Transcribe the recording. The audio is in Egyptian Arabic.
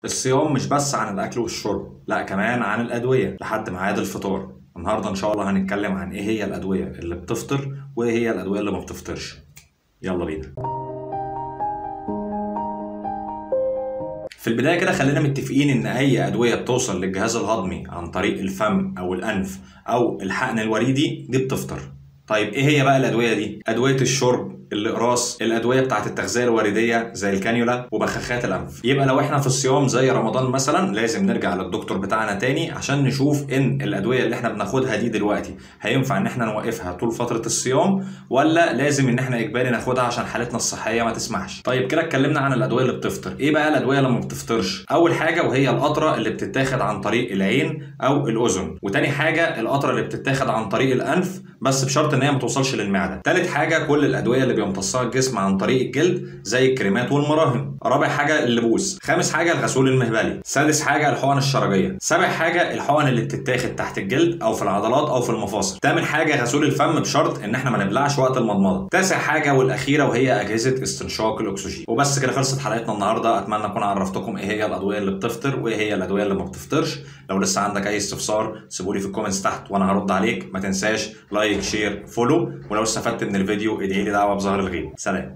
الصيام مش بس عن الاكل والشرب لا كمان عن الادويه لحد ميعاد الفطار النهارده ان شاء الله هنتكلم عن ايه هي الادويه اللي بتفطر وايه هي الادويه اللي ما بتفطرش يلا بينا في البدايه كده خلينا متفقين ان اي ادويه بتوصل للجهاز الهضمي عن طريق الفم او الانف او الحقن الوريدي دي بتفطر طيب ايه هي بقى الادويه دي ادويه الشرب الاقراص الادويه بتاعه التغذيه الورديه زي الكانيولا وبخاخات الانف يبقى لو احنا في الصيام زي رمضان مثلا لازم نرجع للدكتور بتاعنا تاني عشان نشوف ان الادويه اللي احنا بناخدها دي دلوقتي هينفع ان احنا نوقفها طول فتره الصيام ولا لازم ان احنا اجباري ناخدها عشان حالتنا الصحيه ما تسمحش طيب كده اتكلمنا عن الادويه اللي بتفطر ايه بقى الادويه اللي ما بتفطرش اول حاجه وهي القطره اللي بتتاخد عن طريق العين او الاذن وتاني حاجه القطره اللي بتتاخد عن طريق الانف بس بشرط ان هي ما توصلش للمعده تالت حاجه كل الادويه اللي بيمتصها الجسم عن طريق الجلد زي الكريمات والمراهم رابع حاجه اللبوس خامس حاجه الغسول المهبلي سادس حاجه الحقن الشرجيه سابع حاجه الحقن اللي بتتاخد تحت الجلد او في العضلات او في المفاصل تامن حاجه غسول الفم بشرط ان احنا ما نبلعش وقت المضمضه تاسع حاجه والاخيره وهي اجهزه استنشاق الاكسجين وبس كده خلصت حلقتنا النهارده اتمنى اكون عرفتكم ايه هي الادويه اللي بتفطر وايه هي الادويه اللي ما بتفطرش لو لسه عندك اي استفسار سيبولي في الكومنتس تحت وانا هرد عليك ما تنساش لايك شير فولو ولو استفدت من الفيديو ادعي لي دعوه بظهر الغيب سلام